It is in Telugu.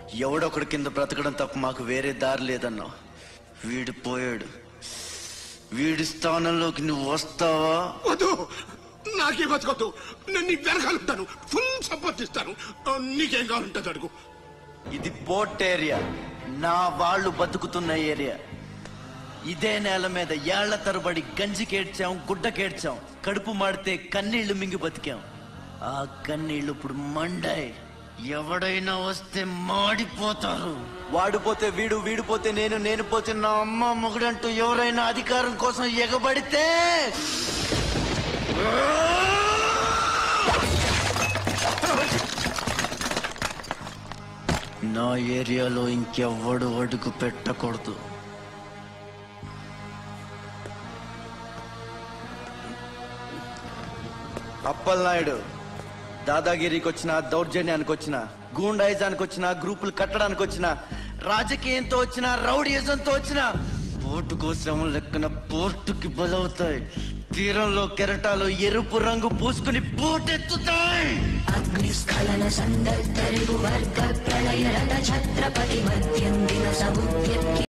ఎవడొకడి కింద బ్రతకడం తప్ప మాకు వేరే దారి లేదన్నా వీడు పోయాడు వీడి స్థానంలోకి నువ్వు వస్తావా వద్దు నాకే బతకొద్దు నేను నీ వెనకాలంటాను ఫుల్ సపోర్ట్ ఇస్తాను ఆ, నీకేం కావాలంటే అడుగు ఇది పోర్ట్ ఏరియా నా వాళ్ళు బతుకుతున్న ఏరియా ఇదే నేల మీద ఏళ్ల తరబడి గంజికేడ్చాం గుడ్డకేడ్చాం కడుపు మాడితే కన్నీళ్లు మింగి బతికాం ఆ కన్నీళ్లు ఇప్పుడు మండాయి ఎవడైనా వస్తే మాడిపోతారు వాడిపోతే వీడు వీడిపోతే నేను నేను పోతే నా అమ్మ మొగుడంటూ ఎవరైనా అధికారం కోసం ఎగబడితే నా ఏరియాలో ఇంకెవ్వడు అడుగు పెట్టకూడదు అప్పలనాయుడు దాదాగిరికి వచ్చిన దౌర్జన్యానికి వచ్చిన గూండాయిజానికి వచ్చిన గ్రూపులు కట్టడానికి వచ్చిన రాజకీయంతో వచ్చిన రౌడీయిజంతో వచ్చిన పోటు కోసం లెక్కన పోర్టుకి బలవుతాయి తీరంలో కెరటాలు ఎరుపు రంగు పూసుకుని పోటెత్తుతాయి అగ్నిస్ఖలన సందర్భ వర్గ ప్రళయ రథ ఛత్రపతి మధ్యం దిన సముద్యత్కి